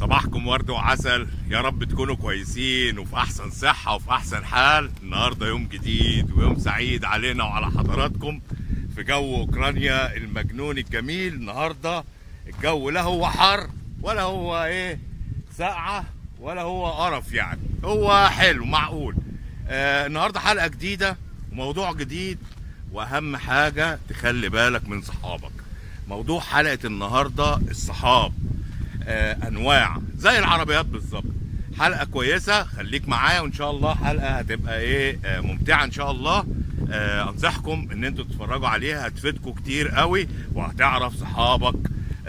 صباحكم ورد وعسل يا رب تكونوا كويسين وفي احسن صحة وفي احسن حال النهاردة يوم جديد ويوم سعيد علينا وعلى حضراتكم في جو اوكرانيا المجنون الجميل النهاردة الجو لا هو حر ولا هو ايه ساقعة ولا هو قرف يعني هو حلو معقول آه النهاردة حلقة جديدة وموضوع جديد واهم حاجة تخلي بالك من صحابك موضوع حلقة النهاردة الصحاب آه، انواع زي العربيات بالظبط حلقه كويسه خليك معايا وان شاء الله حلقه هتبقى ايه آه، ممتعه ان شاء الله آه، انصحكم ان انتوا تتفرجوا عليها هتفيدكم كتير قوي وهتعرف صحابك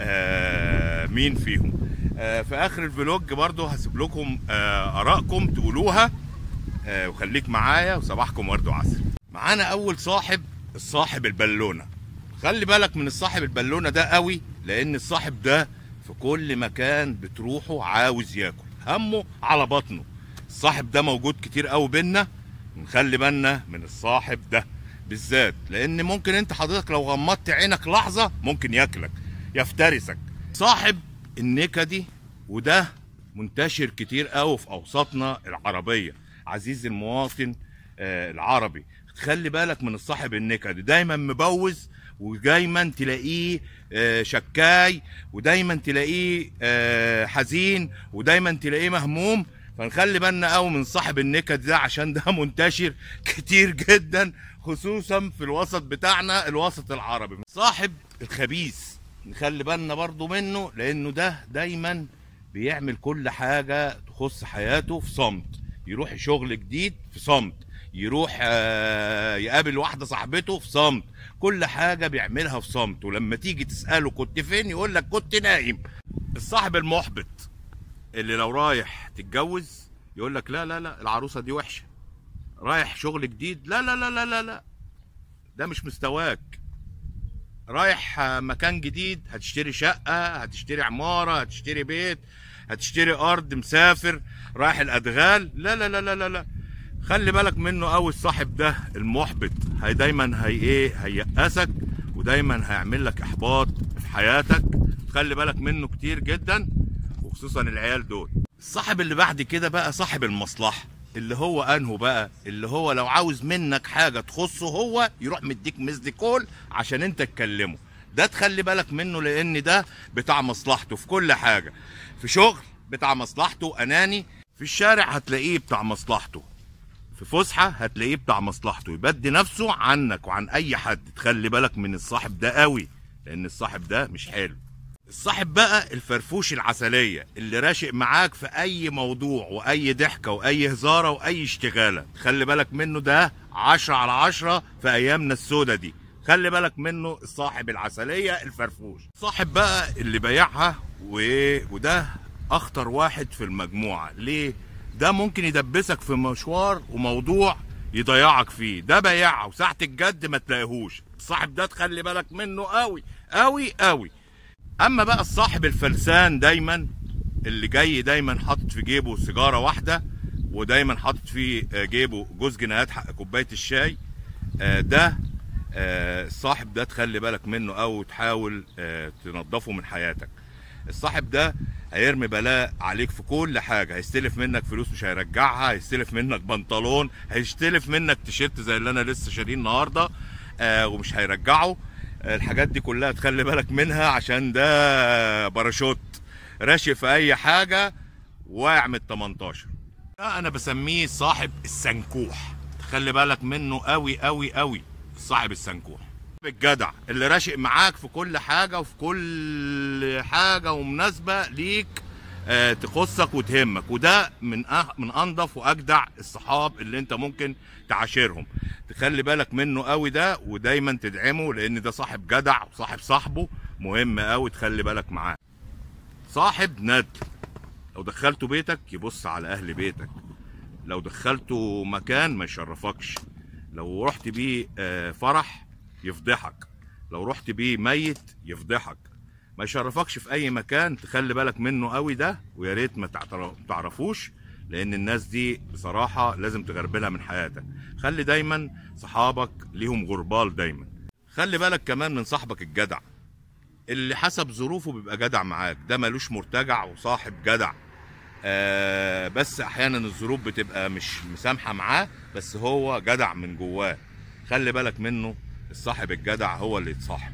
آه، مين فيهم آه، في اخر الفلوج برضو هسيب لكم آه، ارائكم تقولوها آه، وخليك معايا وصباحكم ورد وعسل معانا اول صاحب الصاحب البالونه خلي بالك من الصاحب البالونه ده قوي لان الصاحب ده في كل مكان بتروحه عاوز ياكل همه على بطنه الصاحب ده موجود كتير قوي بينا نخلي بالنا من الصاحب ده بالذات لان ممكن انت حضرتك لو غمضت عينك لحظه ممكن ياكلك يفترسك صاحب النكدي وده منتشر كتير قوي في اوساطنا العربيه عزيزي المواطن آه، العربي خلي بالك من الصاحب النكدي دايما مبوز ودايما تلاقيه آه، شكاي ودايما تلاقيه آه، حزين ودايما تلاقيه مهموم فنخلي بالنا قوي من صاحب النكد ده عشان ده منتشر كتير جدا خصوصا في الوسط بتاعنا الوسط العربي صاحب الخبيث نخلي بالنا برضو منه لانه ده دايما بيعمل كل حاجة تخص حياته في صمت يروح شغل جديد في صمت يروح آه، يقابل واحدة صاحبته في صمت كل حاجة بيعملها في صمت ولما تيجي تسأله كنت فين يقول لك كنت نايم الصاحب المحبط اللي لو رايح تتجوز يقول لك لا لا لا العروسة دي وحشة رايح شغل جديد لا لا لا لا لا لا ده مش مستواك رايح آه، مكان جديد هتشتري شقة هتشتري عمارة هتشتري بيت هتشتري أرض مسافر رايح الأدغال لا لا لا لا لا, لا. خلي بالك منه قوي الصاحب ده المحبط هي دايما هي ايه هيأسك ودايما هيعمل لك احباط في حياتك خلي بالك منه كتير جدا وخصوصا العيال دول الصاحب اللي بعد كده بقى صاحب المصلحة اللي هو انه بقى اللي هو لو عاوز منك حاجة تخصه هو يروح مديك مثل كول عشان انت تكلمه ده تخلي بالك منه لان ده بتاع مصلحته في كل حاجة في شغل بتاع مصلحته اناني في الشارع هتلاقيه بتاع مصلحته في فسحه هتلاقيه بتاع مصلحته يبدي نفسه عنك وعن اي حد تخلي بالك من الصاحب ده قوي لان الصاحب ده مش حلو الصاحب بقى الفرفوش العسلية اللي راشق معاك في أي موضوع وأي ضحكة وأي هزارة وأي اشتغالة خلي بالك منه ده عشرة على عشرة في أيامنا السودة دي خلي بالك منه الصاحب العسلية الفرفوش صاحب بقى اللي بايعها و... وده أخطر واحد في المجموعة ليه؟ ده ممكن يدبسك في مشوار وموضوع يضيعك فيه ده بايعها وساعة الجد ما تلاقيهوش الصاحب ده تخلي بالك منه قوي قوي قوي اما بقى الصاحب الفلسان دايما اللي جاي دايما حاطط في جيبه سيجاره واحده ودايما حاطط في آه، جيبه جوز جنيهات حق كوبايه الشاي آه، ده آه، الصاحب ده تخلي بالك منه او تحاول آه، تنظفه من حياتك الصاحب ده هيرمي بلاء عليك في كل حاجه هيستلف منك فلوس مش هيرجعها هيستلف منك بنطلون هيستلف منك تيشيرت زي اللي انا لسه شاريه النهارده آه، ومش هيرجعه الحاجات دي كلها تخلي بالك منها عشان ده باراشوت راشق في اي حاجه واقع من 18 ده انا بسميه صاحب السنكوح تخلي بالك منه قوي قوي قوي صاحب السنكوح الجدع اللي راشق معاك في كل حاجه وفي كل حاجه ومناسبه ليك آه، تخصك وتهمك وده من أه من انضف واجدع الصحاب اللي انت ممكن تعاشرهم تخلي بالك منه قوي ده ودايما تدعمه لان ده صاحب جدع وصاحب صاحبه مهم قوي تخلي بالك معاه صاحب ند لو دخلته بيتك يبص على اهل بيتك لو دخلته مكان ما يشرفكش لو رحت بيه آه، فرح يفضحك لو رحت بيه ميت يفضحك ما يشرفكش في اي مكان تخلي بالك منه قوي ده ويا ريت ما تعتر- تعرفوش لان الناس دي بصراحه لازم تغربلها من حياتك خلي دايما صحابك ليهم غربال دايما خلي بالك كمان من صاحبك الجدع اللي حسب ظروفه بيبقى جدع معاك ده ملوش مرتجع وصاحب جدع آه بس احيانا الظروف بتبقى مش مسامحه معاه بس هو جدع من جواه خلي بالك منه الصاحب الجدع هو اللي يتصاحب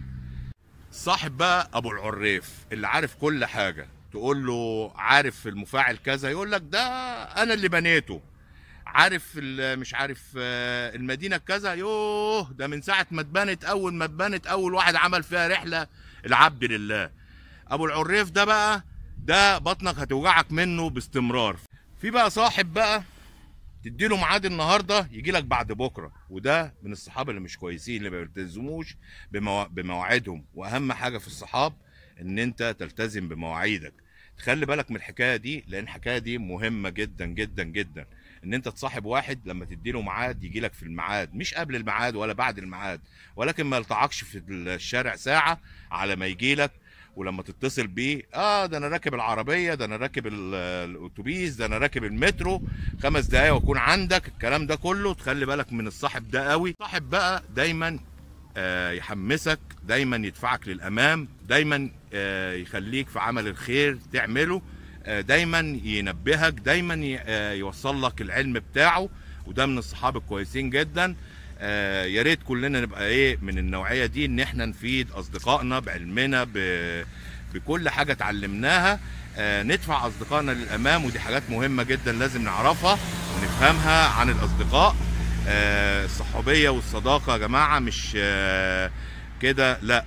الصاحب بقى ابو العريف اللي عارف كل حاجه تقول له عارف المفاعل كذا يقول لك ده انا اللي بنيته عارف ال- مش عارف آه، المدينه كذا يوه ده من ساعه ما اتبنت اول ما اتبنت اول واحد عمل فيها رحله العبد لله ابو العريف ده بقى ده بطنك هتوجعك منه باستمرار في بقى صاحب بقى تديله ميعاد النهارده يجي لك بعد بكره وده من الصحاب اللي مش كويسين اللي ما بيلتزموش بموا... بمواعيدهم واهم حاجه في الصحاب ان انت تلتزم بمواعيدك تخلي بالك من الحكايه دي لان الحكايه دي مهمه جدا جدا جدا ان انت تصاحب واحد لما تديله ميعاد يجي لك في الميعاد مش قبل الميعاد ولا بعد الميعاد ولكن ما يلطعكش في الشارع ساعه على ما يجي لك ولما تتصل بيه اه ده انا راكب العربيه ده انا راكب ال- الاتوبيس ده انا راكب المترو خمس دقايق واكون عندك الكلام ده كله تخلي بالك من الصاحب ده قوي صاحب بقى دايما آه، يحمسك دايما يدفعك للامام دايما آه، يخليك في عمل الخير تعمله آه، دايما ينبهك دايما ي- آه، يوصل لك العلم بتاعه وده من الصحاب الكويسين جدا آه، يا ريت كلنا نبقى ايه من النوعيه دي ان احنا نفيد اصدقائنا بعلمنا ب- بكل حاجه اتعلمناها آه، ندفع اصدقائنا للامام ودي حاجات مهمه جدا لازم نعرفها ونفهمها عن الاصدقاء آه، الصحوبيه والصداقه يا جماعه مش آه، كده لا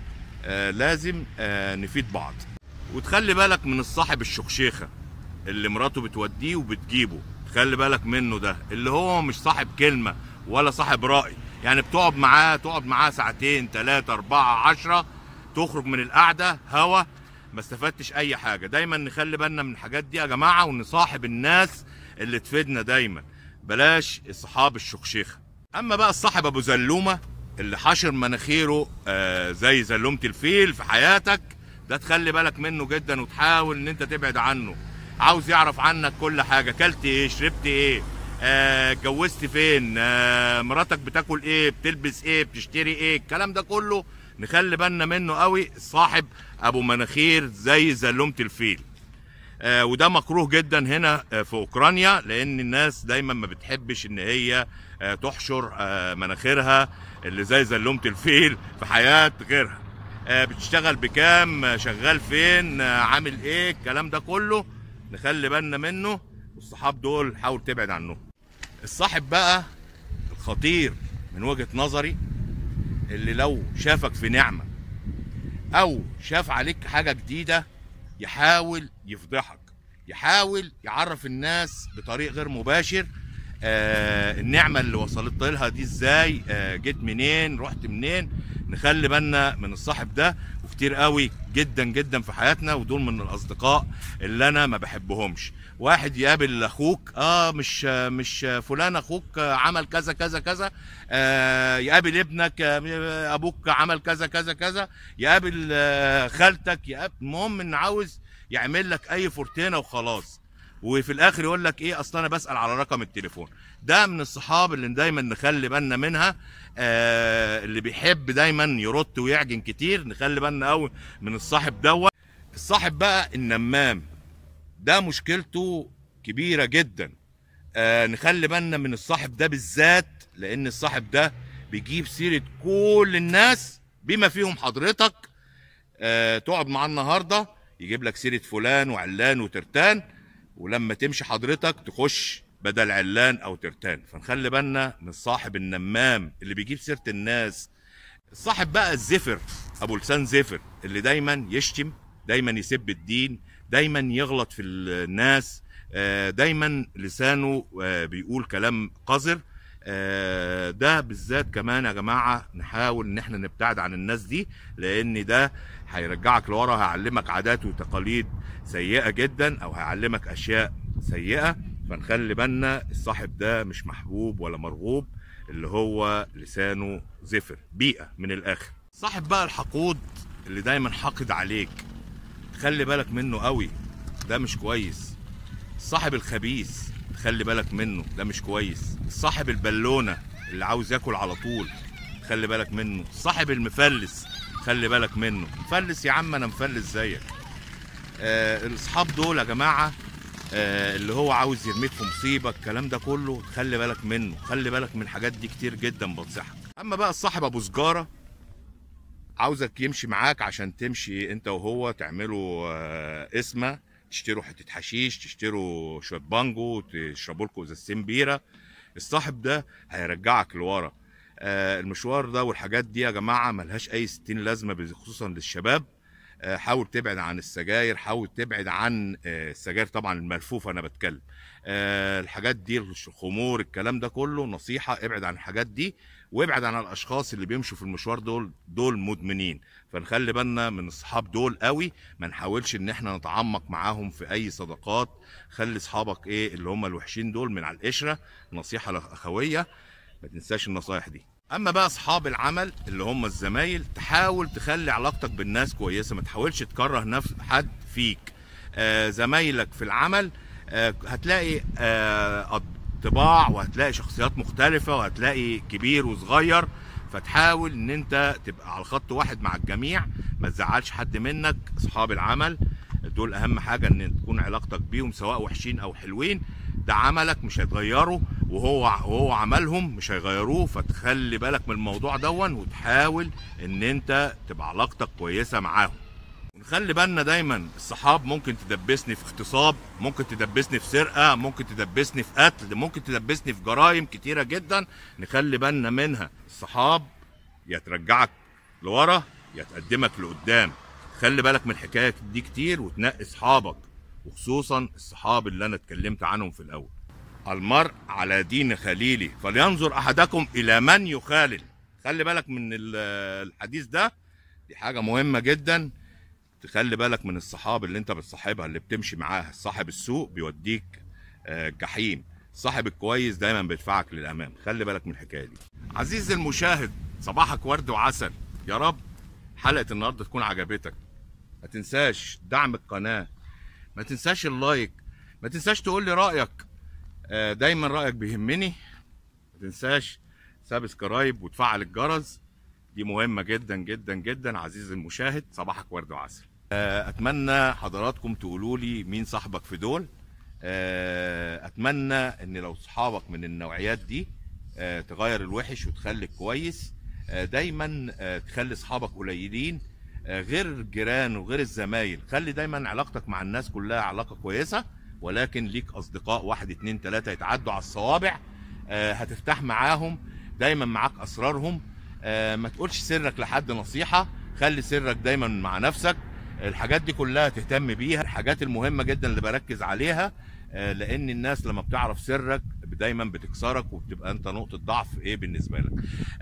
آه، لازم آه، نفيد بعض وتخلي بالك من الصاحب الشخشيخه اللي مراته بتوديه وبتجيبه تخلي بالك منه ده اللي هو مش صاحب كلمه ولا صاحب راي يعني بتقعد معاه تقعد معاه ساعتين ثلاثة أربعة عشرة تخرج من القعدة هوا ما استفدتش أي حاجة دايما نخلي بالنا من الحاجات دي يا جماعة ونصاحب الناس اللي تفيدنا دايما بلاش الصحاب الشخشيخة أما بقى الصاحب أبو زلومة اللي حاشر مناخيره آه زي زلومة الفيل في حياتك ده تخلي بالك منه جدا وتحاول ان انت تبعد عنه عاوز يعرف عنك كل حاجه كلت ايه شربت ايه آه، اتجوزت فين آه، مراتك بتاكل ايه بتلبس ايه بتشتري ايه الكلام ده كله نخلي بالنا منه قوي صاحب ابو مناخير زي زلومه الفيل آه، وده مكروه جدا هنا آه، في اوكرانيا لان الناس دايما ما بتحبش ان هي آه، تحشر آه، مناخيرها اللي زي زلومه الفيل في حياه غيرها آه، بتشتغل بكام آه، شغال فين آه، عامل ايه الكلام ده كله نخلي بالنا منه والصحاب دول حاول تبعد عنهم الصاحب بقى الخطير من وجهة نظري اللي لو شافك في نعمة او شاف عليك حاجة جديدة يحاول يفضحك يحاول يعرف الناس بطريق غير مباشر آه النعمة اللي وصلت لها دي ازاي آه جيت منين رحت منين نخلي بالنا من الصاحب ده وكتير قوي جدا جدا في حياتنا ودول من الاصدقاء اللي انا ما بحبهمش واحد يقابل اخوك اه مش مش فلان اخوك عمل كذا كذا كذا آه يقابل ابنك آه، ابوك عمل كذا كذا كذا يقابل آه، خالتك يقابل المهم ان عاوز يعمل لك اي فورتينه وخلاص وفي الاخر يقول لك ايه اصل انا بسال على رقم التليفون ده من الصحاب اللي دايما نخلي بالنا منها آه اللي بيحب دايما يرد ويعجن كتير نخلي بالنا قوي من الصاحب دوت الصاحب بقى النمام ده مشكلته كبيره جدا آه نخلي بالنا من الصاحب ده بالذات لان الصاحب ده بيجيب سيره كل الناس بما فيهم حضرتك آه تقعد معاه النهارده يجيب لك سيره فلان وعلان وترتان ولما تمشي حضرتك تخش بدل علان او ترتان فنخلي بالنا من الصاحب النمام اللي بيجيب سيره الناس الصاحب بقى الزفر ابو لسان زفر اللي دايما يشتم دايما يسب الدين دايما يغلط في الناس آه، دايما لسانه آه، بيقول كلام قذر آه، ده بالذات كمان يا جماعه نحاول ان احنا نبتعد عن الناس دي لان ده هيرجعك لورا هيعلمك عادات وتقاليد سيئه جدا او هيعلمك اشياء سيئه فنخلي بالنا الصاحب ده مش محبوب ولا مرغوب اللي هو لسانه زفر بيئه من الاخر صاحب بقى الحقود اللي دايما حاقد عليك خلي بالك منه قوي ده مش كويس الصاحب الخبيث خلي بالك منه ده مش كويس الصاحب البالونه اللي عاوز ياكل على طول خلي بالك منه الصاحب المفلس خلي بالك منه مفلس يا عم انا مفلس زيك آه الاصحاب دول يا جماعه آه اللي هو عاوز يرميك في مصيبه الكلام ده كله خلي بالك منه خلي بالك من الحاجات دي كتير جدا بنصحك اما بقى الصاحب ابو سجاره عاوزك يمشي معاك عشان تمشي انت وهو تعملوا آه اسمه تشتروا حته حشيش تشتروا شويه بانجو تشربوا لكم ازازتين بيره الصاحب ده هيرجعك لورا آه المشوار ده والحاجات دي يا جماعه ملهاش اي ستين لازمه خصوصا للشباب آه حاول تبعد عن السجاير حاول تبعد عن آه السجاير طبعا الملفوفه انا بتكلم آه الحاجات دي الخمور الكلام ده كله نصيحه ابعد عن الحاجات دي وابعد عن الاشخاص اللي بيمشوا في المشوار دول دول مدمنين فنخلي بالنا من الصحاب دول قوي ما نحاولش ان احنا نتعمق معاهم في اي صداقات خلي اصحابك ايه اللي هم الوحشين دول من على القشره نصيحه اخويه ما تنساش النصايح دي اما بقى اصحاب العمل اللي هم الزمايل تحاول تخلي علاقتك بالناس كويسه ما تحاولش تكره نفس حد فيك آه زمايلك في العمل آه هتلاقي آه طباع وهتلاقي شخصيات مختلفه وهتلاقي كبير وصغير فتحاول ان انت تبقى على خط واحد مع الجميع ما تزعلش حد منك اصحاب العمل دول اهم حاجه ان تكون علاقتك بيهم سواء وحشين او حلوين ده عملك مش هيتغيروا وهو وهو عملهم مش هيغيروه فتخلي بالك من الموضوع دون وتحاول ان انت تبقى علاقتك كويسه معاهم ونخلي بالنا دايما الصحاب ممكن تدبسني في اغتصاب ممكن تدبسني في سرقه ممكن تدبسني في قتل ممكن تدبسني في جرائم كتيره جدا نخلي بالنا منها الصحاب يا ترجعك لورا يا تقدمك لقدام خلي بالك من الحكايه دي كتير وتنقي اصحابك وخصوصا الصحاب اللي انا اتكلمت عنهم في الاول المرء على دين خليله فلينظر احدكم الى من يخالل خلي بالك من الحديث ده دي حاجه مهمه جدا تخلي بالك من الصحاب اللي انت بتصاحبها اللي بتمشي معاها صاحب السوق بيوديك جحيم صاحب الكويس دايما بيدفعك للامام خلي بالك من الحكايه دي عزيزي المشاهد صباحك ورد وعسل يا رب حلقه النهارده تكون عجبتك ما تنساش دعم القناه ما تنساش اللايك ما تنساش تقول لي رايك دايما رايك بيهمني ما تنساش سبسكرايب وتفعل الجرس دي مهمه جدا جدا جدا عزيزي المشاهد صباحك ورد وعسل اتمنى حضراتكم تقولوا لي مين صاحبك في دول اتمنى ان لو صحابك من النوعيات دي تغير الوحش وتخلي الكويس دايما تخلي اصحابك قليلين غير الجيران وغير الزمايل خلي دايما علاقتك مع الناس كلها علاقه كويسه ولكن ليك اصدقاء واحد اتنين تلاته يتعدوا على الصوابع هتفتح معاهم دايما معاك اسرارهم ما تقولش سرك لحد نصيحه خلي سرك دايما مع نفسك الحاجات دي كلها تهتم بيها الحاجات المهمه جدا اللي بركز عليها لان الناس لما بتعرف سرك دايما بتكسرك وبتبقى انت نقطه ضعف ايه بالنسبه لك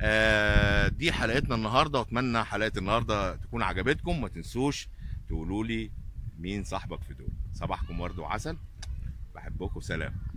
دي حلقتنا النهارده واتمنى حلقه النهارده تكون عجبتكم ما تنسوش تقولوا لي مين صاحبك في دول صباحكم ورد وعسل بحبكم سلام